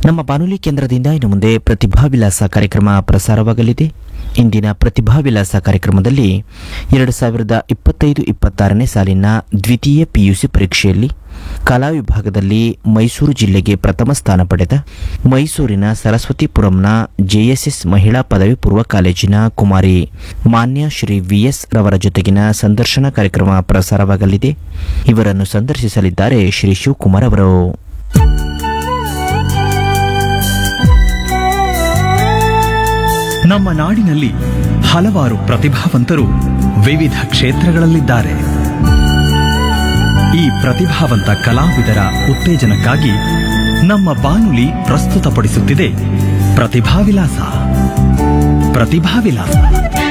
ನಮ್ಮ ಬಾನುಲಿ ಕೇಂದ್ರದಿಂದ ಇನ್ನು ಮುಂದೆ ಪ್ರತಿಭಾ ವಿಲಾಸ ಕಾರ್ಯಕ್ರಮ ಪ್ರಸಾರವಾಗಲಿದೆ ಇಂದಿನ ಪ್ರತಿಭಾ ವಿಲಾಸ ಕಾರ್ಯಕ್ರಮದಲ್ಲಿ ಎರಡು ಸಾವಿರದ ಇಪ್ಪತ್ತೈದು ಇಪ್ಪತ್ತಾರನೇ ಸಾಲಿನ ದ್ವಿತೀಯ ಪಿಯುಸಿ ಪರೀಕ್ಷೆಯಲ್ಲಿ ಕಲಾ ವಿಭಾಗದಲ್ಲಿ ಮೈಸೂರು ಜಿಲ್ಲೆಗೆ ಪ್ರಥಮ ಸ್ಥಾನ ಪಡೆದ ಮೈಸೂರಿನ ಸರಸ್ವತಿಪುರಂನ ಜೆಎಸ್ಎಸ್ ಮಹಿಳಾ ಪದವಿ ಪೂರ್ವ ಕಾಲೇಜಿನ ಕುಮಾರಿ ಮಾನ್ಯ ಶ್ರೀ ವಿಎಸ್ ರವರ ಜೊತೆಗಿನ ಸಂದರ್ಶನ ಕಾರ್ಯಕ್ರಮ ಪ್ರಸಾರವಾಗಲಿದೆ ಇವರನ್ನು ಸಂದರ್ಶಿಸಲಿದ್ದಾರೆ ಶ್ರೀ ಶಿವಕುಮಾರ್ ಅವರು ನಮ್ಮ ನಾಡಿನಲ್ಲಿ ಹಲವಾರು ಪ್ರತಿಭಾವಂತರು ವಿವಿಧ ಕ್ಷೇತ್ರಗಳಲ್ಲಿದ್ದಾರೆ ಈ ಪ್ರತಿಭಾವಂತ ಕಲಾವಿದರ ಉತ್ತೇಜನಕ್ಕಾಗಿ ನಮ್ಮ ಬಾನುಲಿ ಪ್ರಸ್ತುತಪಡಿಸುತ್ತಿದೆ ಪ್ರತಿಭಾ ವಿಲಾಸ ಪ್ರತಿಭಾ ವಿಲಾಸ